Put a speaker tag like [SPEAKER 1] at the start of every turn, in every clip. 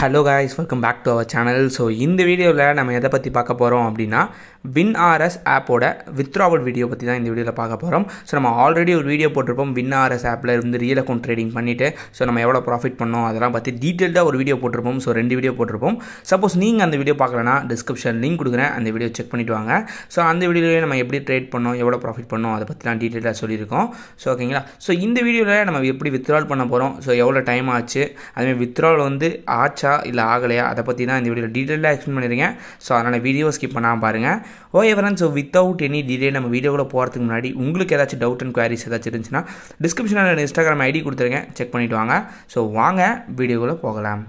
[SPEAKER 1] hello guys welcome back to our channel so இந்த வீடியோவில் நம்ம எதை பற்றி பார்க்க போகிறோம் அப்படின்னா வின்ஆர்எஸ் ஆப்போட வித்ராவல் வீடியோ பற்றி தான் இந்த வீடியோவில் பார்க்க போகிறோம் ஸோ நம்ம ஆல்ரெடி ஒரு வீடியோ போட்டிருப்போம் வின்ஆர்எஸ் ஆப்பில் இருந்து ரியல் அக்கௌண்ட் ட்ரேடிங் பண்ணிவிட்டு ஸோ நம்ம எவ்வளோ ப்ராஃபிட் பண்ணோம் அதெல்லாம் பற்றி டீட்டெயில்டாக ஒரு வீடியோ போட்டிருப்போம் ஸோ ரெண்டு வீடியோ போட்டிருப்போம் சப்போஸ் நீங்கள் அந்த வீடியோ பார்க்கலனா டிஸ்கிரிப்ஷன் லிங்க் கொடுக்குறேன் அந்த வீடியோ செக் பண்ணிட்டு வாங்க ஸோ அந்த வீடியோலேயே நம்ம எப்படி ட்ரேட் பண்ணோம் எவ்வளோ ப்ராஃபிட் பண்ணோம் அதை பற்றிலாம் டீட்டெயிலாக சொல்லியிருக்கோம் ஸோ ஓகேங்களா ஸோ இந்த வீடியோவில் நம்ம எப்படி வித்ட்ரால் பண்ண போகிறோம் ஸோ எவ்வளோ டைம் ஆச்சு அதுமாதிரி வித்ட்ரால் வந்து ஆச்சா இல்லை ஆகலையா அதை பற்றி தான் இந்த வீடியோவில் டீட்டெயிலாக எக்ஸ்பிளைன் பண்ணியிருக்கேன் ஸோ அதனால் வீடியோ ஸ்கிப் பண்ணாமல் பாருங்கள் okay friends so without any delay நம்ம வீடியோவில் போகிறதுக்கு முன்னாடி உங்களுக்கு ஏதாச்சும் டவுட் அண்ட் குவாரிஸ் ஏதாச்சும் இருந்துச்சுன்னா டிஸ்கிரிப்ஷனில் இன்ஸ்டாகிராம் ஐடி கொடுத்துருக்கேன் செக் பண்ணிவிட்டு வாங்க ஸோ வாங்க வீடியோக்குள்ளே போகலாம்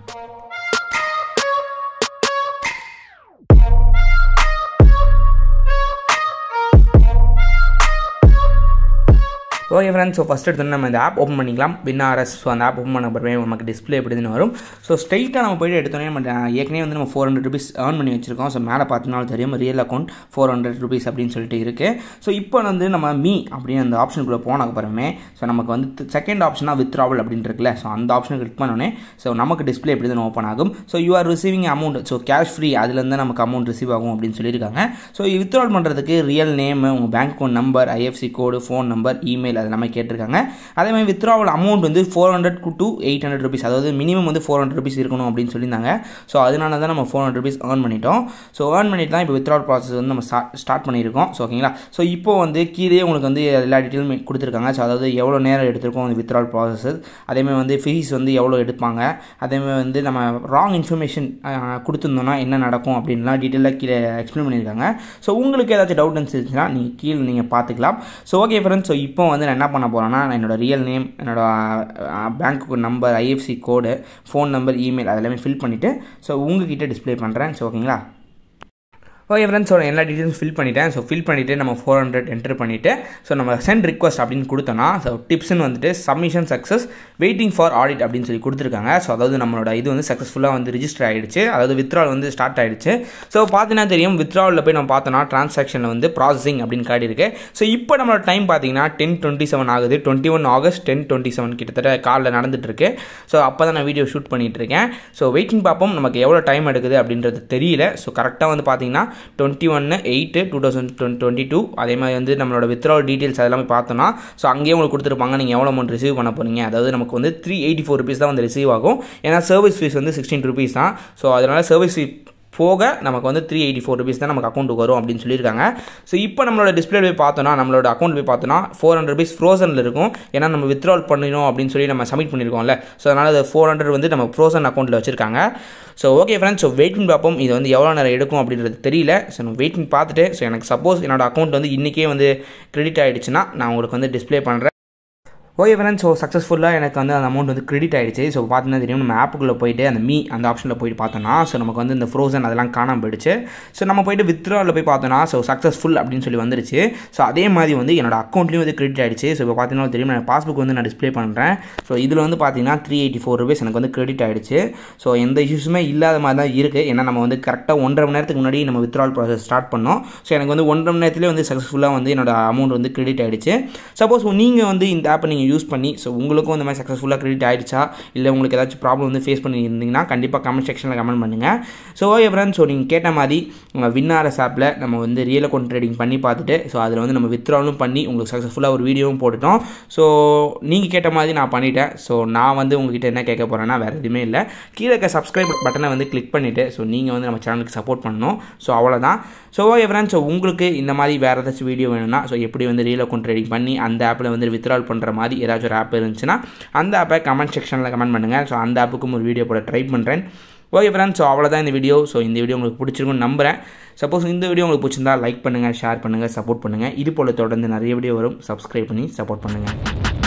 [SPEAKER 1] ஓகே ஃப்ரெண்ட்ஸ் ஸோ ஃபஸ்ட் எடுத்து நம்ம இந்த ஆப் ஓப்பன் பண்ணிக்கலாம் வின்ஆர்எஸ் ஸோ அந்த ஆப் ஓப்பன் பண்ண பிறகு நமக்கு டிஸ்பிளே எப்படின்னு வரும் ஸோ ஸ்ட்ரைட்டாக நம்ம போய்ட்டு எடுத்தோன்னே நம்ம ஏற்கனவே வந்து நம்ம ஃபோர் ஹண்ட்ரட் ருபீஸ் ஏர்ன் பண்ணி வச்சிருக்கோம் ஸோ மேலே பார்த்தனாலும் தெரியும் real account four hundred rupees அப்படின்னு சொல்லிட்டு இருக்குது ஸோ இப்போ வந்து நம்ம மீ அப்படின்னு அந்த ஆப்ஷனுக்குள்ளே போன அப்புறமே ஸோ நமக்கு வந்து செகண்ட் ஆப்ஷனாக வித்ராவல் அப்படின்னு இருக்குல்ல ஸோ அந்த ஆப்ஷனை கிளிக் பண்ணோன்னே ஸோ நமக்கு டிஸ்பிளே எப்படி தான் ஓப்பன் ஆகும் so you are receiving amount so cash free அதுலேருந்து நமக்கு அமௌண்ட் ரிசீவ் ஆகும் அப்படின்னு சொல்லியிருக்காங்க ஸோ வித்ராவல் பண்ணுறதுக்கு ரியல் நேம் உங்கள் bank account number IFSC code phone number email அது எல்லாமே கேட்டிருக்காங்க அதே மாதிரி வித்ராவல் அமௌண்ட் வந்து four hundred to eight hundred rupees அதாவது மினிமம் வந்து ஃபோர் ஹண்ட்ரட் ருபீஸ் இருக்கணும் அப்படின்னு சொல்லியிருந்தாங்க ஸோ அதனால தான் நம்ம ஃபோர் ஹண்ட்ரட் ருபீஸ் ஏர்ன் பண்ணிட்டோம் ஸோ ஏர்ன் பண்ணிட்டு தான் இப்போ வித்ராவல் ப்ராசஸ் வந்து நம்ம ஸ்டார்ட் பண்ணியிருக்கோம் ஸோ ஓகேங்களா ஸோ இப்போ வந்து கீழே உங்களுக்கு வந்து எல்லா டீட்டெயிலும் கொடுத்துருக்காங்க ஸோ அதாவது எவ்வளோ நேரம் எடுத்திருக்கோம் அந்த வித்ராவல் ப்ராசஸ் அதேமாதிரி வந்து ஃபீஸ் வந்து எவ்வளோ எடுப்பாங்க அதேமாதிரி வந்து நம்ம ராங் இன்ஃபர்மேஷன் கொடுத்துருந்தோம்னா என்ன நடக்கும் அப்படின்லாம் டீட்டெயிலாக கீழே எக்ஸ்பிளைன் பண்ணியிருக்காங்க ஸோ உங்களுக்கு ஏதாச்சும் டவுட் இருந்துச்சுன்னா நீங்கள் கீழே நீங்கள் பார்த்துக்கலாம் ஸோ ஓகே ஃப்ரெண்ட்ஸ் ஸோ இப்போ வந்து நான் என்ன பண்ண போகிறேன்னா நான் என்னோடய ரியல் நேம் என்னோடய bank number IFSC code phone number email அதெல்லாமே ஃபில் பண்ணிவிட்டு ஸோ உங்ககிட்ட டிஸ்பிளே பண்ணுறேன் ஸோ ஓகேங்களா ஓகே ஃப்ரெண்ட்ஸோட எல்லா டீட்டெயில்ஸ் ஃபில் பண்ணிட்டேன் ஸோ ஃபில் பண்ணிவிட்டு நம்ம ஃபோர் ஹண்ட்ரட் என்டர் பண்ணிவிட்டு ஸோ நம்ம சென்ட் ரிக்வஸ்ட் அப்படின்னு கொடுத்தோன்னா ஸோ டிப்ஸ்னு வந்துட்டு submission success waiting for audit அப்படின்னு சொல்லி கொடுத்துருக்காங்க ஸோ அதாவது நம்மளோட இது வந்து சக்ஸஸ்ஃபுல்லாக வந்து ரிஜிஸ்டர் ஆகிடுச்சு அதாவது வித்ரால் வந்து ஸ்டார்ட் ஆகிடுச்சு ஸோ பார்த்தீங்கன்னா தெரியும் வித்ராவில் போய் நம்ம பார்த்தோன்னா ட்ரான்சாக்ஷனில் வந்து ப்ராசஸிங் அப்படின்னு காட்டியிருக்கு ஸோ இப்போ நம்மளோட டைம் பார்த்தீங்கன்னா டென் டுவெண்ட்டி செவன் ஆகுது twenty one August ten twenty seven கிட்டத்தட்ட காலில் நடந்துட்டுருக்கு ஸோ அப்போ தான் நான் வீடியோ ஷூட் பண்ணிகிட்டு இருக்கேன் ஸோ வெயிட்டிங் பார்ப்போம் நமக்கு எவ்வளோ டைம் எடுக்குது அப்படின்றது தெரியல ஸோ கரெக்டாக வந்து பார்த்தீங்கன்னா டுவெண்ட்டி ஒன்று eight two thousand twenty two அதே மாதிரி வந்து நம்மளோட வித்ரால் டீட்டெயில்ஸ் அதெல்லாமே பார்த்தோன்னா ஸோ அங்கேயே உங்களுக்கு கொடுத்துருப்பாங்க நீங்கள் எவ்வளோ அமௌண்ட் ரிசீவ் பண்ண போகிறீங்க அதாவது நமக்கு வந்து த்ரீ எயிட்டி ஃபோர் ருபீஸ் தான் வந்து ரிசீவ் ஆகும் ஏன்னா சர்வீஸ் ஃபீஸ் வந்து சிக்ஸ்டீன் ருபீஸ் தான் ஸோ அதனால் சர்வீஸ் ஃபீ போக நமக்கு வந்து த்ரீ எயிட்டி ஃபோர் ருபீஸ் தான் நமக்கு அக்கௌண்ட்டுக்கு வரும் அப்படின்னு சொல்லியிருக்காங்க ஸோ இப்போ நம்மளோட டிஸ்பிளே போய் பார்த்தோன்னா நம்மளோட அக்கௌண்ட் போய் பார்த்தோன்னா ஃபோர் ஹண்ட்ரட் ருபீஸ் ஃப்ரோசனில் இருக்கும் ஏன்னா நம்ம வித்ட்ரால் பண்ணிடும் அப்படின்னு சொல்லி நம்ம சப்மிட் பண்ணியிருக்கோம்ல ஸோ அதனால் அது ஃபோர் ஹண்ட்ரட் வந்து நம்ம ஃப்ரோசன் அக்கௌண்ட்டில் வச்சிருக்காங்க so okay friends so wait பண்ணி பார்ப்போம் இது வந்து எவ்வளோ நேரம் எடுக்கும் அப்படின்றது தெரியல ஸோ நம்ம வெயிட் பண்ணி பார்த்துட்டு ஸோ எனக்கு சப்போஸ் என்னோட அக்கௌண்ட் வந்து இன்றைக்கே வந்து கிரெடிட் ஆகிடுச்சுன்னா நான் உங்களுக்கு வந்து டிஸ்பிளே பண்ணுறேன் ஓகே ஃப்ரெண்ட்ஸ் ஸோ சக்ஸஸ்ஃபுல்லாக எனக்கு வந்து அந்த அமௌண்ட் வந்து கிரெடிட் ஆகிடுச்சு ஸோ பார்த்தீங்கன்னா தெரியும் நம்ம ஆப்புக்குள்ளே போயிட்டு அந்த மீ அந்த ஆப்ஷனில் போயிட்டு பார்த்தோன்னா ஸோ நமக்கு வந்து இந்த ஃப்ரோசன் அதெல்லாம் காணாமல் போயிடுச்சு ஸோ நம்ம போயிட்டு வித்ராவில் போய் பார்த்தோன்னா ஸோ சக்ஸஸ்ஃபுல் அப்படின்னு சொல்லி வந்துருச்சு ஸோ அதே மாதிரி வந்து என்னோட அக்கௌண்ட்லேயும் வந்து கிரெடிட் ஆகிடுச்சு ஸோ இப்போ பார்த்தீங்கன்னா தெரியும் நான் பாஸ்புக் வந்து நான் டிஸ்பிளே பண்ணுறேன் ஸோ இதில் வந்து பார்த்தீங்கன்னா த்ரீ எயிட்டி ஃபோர் ருபீஸ் எனக்கு வந்து கிரெடிட் ஆகிடுச்சு ஸோ எந்த இஷ்யூஸுமே இல்லாத மாதிரி தான் இருக்குது ஏன்னா நம்ம வந்து கரெக்டாக ஒன்றரை மணி நேரத்துக்கு முன்னாடி நம்ம வித்ரால் ப்ராசஸ் ஸ்டார்ட் பண்ணோம் ஸோ எனக்கு வந்து ஒன்றரை மணி நேரத்துலேயே வந்து சக்ஸஸ்ஃபுல்லாக வந்து என்னோட அமௌண்ட் வந்து கிரெடிட் ஆகிடுச்சு சப்போஸ் நீங்கள் வந்து இந்த ஆப்பை நீங்கள் யூஸ் பண்ணி ஸோ உங்களுக்கும் இந்த மாதிரி சக்ஸஸ்ஃபுல்லாக கிரெடிட் ஆகிடுச்சா இல்லை உங்களுக்கு ஏதாச்சும் ப்ராப்ளம் வந்து ஃபேஸ் பண்ணியிருந்தீங்கன்னா கண்டிப்பாக கமெண்ட் செக்ஷனில் கமெண்ட் பண்ணுங்கள் ஸோ ஓகே ஃப்ரெண்ட்ஸ் ஸோ நீங்கள் கேட்ட மாதிரி வின்னாரஸ் ஆப்பில் நம்ம வந்து ரியல் அக்கௌண்ட் ட்ரேடிங் பண்ணி பார்த்துட்டு ஸோ அதில் வந்து நம்ம வித்ராலும் பண்ணி உங்களுக்கு சக்ஸஸ்ஃபுல்லாக ஒரு வீடியோவும் போட்டுட்டோம் ஸோ நீங்கள் கேட்ட மாதிரி நான் பண்ணிட்டேன் ஸோ நான் வந்து உங்ககிட்ட என்ன கேட்க போகிறேன்னா வேறு எதுவுமே இல்லை கீழே இருக்க சப்ஸ்கிரைப் பட்டனை வந்து கிளிக் பண்ணிவிட்டு ஸோ நீங்கள் வந்து நம்ம சேனலுக்கு சப்போர்ட் பண்ணணும் ஸோ அவ்வளோதான் ஸோ ஓகே ஃப்ரெண்ட்ஸ் ஸோ உங்களுக்கு இந்த மாதிரி வேறு ஏதாச்சும் வீடியோ வேணும்னா ஸோ எப்படி வந்து ரியல் அக்கௌண்ட் ட்ரேடிங் பண்ணி அந்த ஆப்பில் வந்து வித்ரால் பண்ணுற மாதிரி ஏதாச்சும் ஒரு ஆப் இருந்துச்சுன்னா அந்த ஆப்பை கமெண்ட் செக்ஷனில் கமெண்ட் பண்ணுங்கள் ஸோ அந்த ஆப்புக்கும் ஒரு வீடியோ போட ட்ரை பண்ணுறேன் ஓகே ஃப்ரெண்ட்ஸ் ஸோ அவ்வளோதான் இந்த வீடியோ ஸோ இந்த வீடியோ உங்களுக்கு பிடிச்சிருக்குன்னு நம்புகிறேன் சப்போஸ் இந்த வீடியோ உங்களுக்கு பிடிச்சிருந்தா லைக் பண்ணுங்கள் ஷேர் பண்ணுங்கள் சப்போர்ட் பண்ணுங்கள் இது போல் தொடர்ந்து நிறைய வீடியோ வரும் சப்ஸ்கிரைப் பண்ணி சப்போர்ட் பண்ணுங்கள்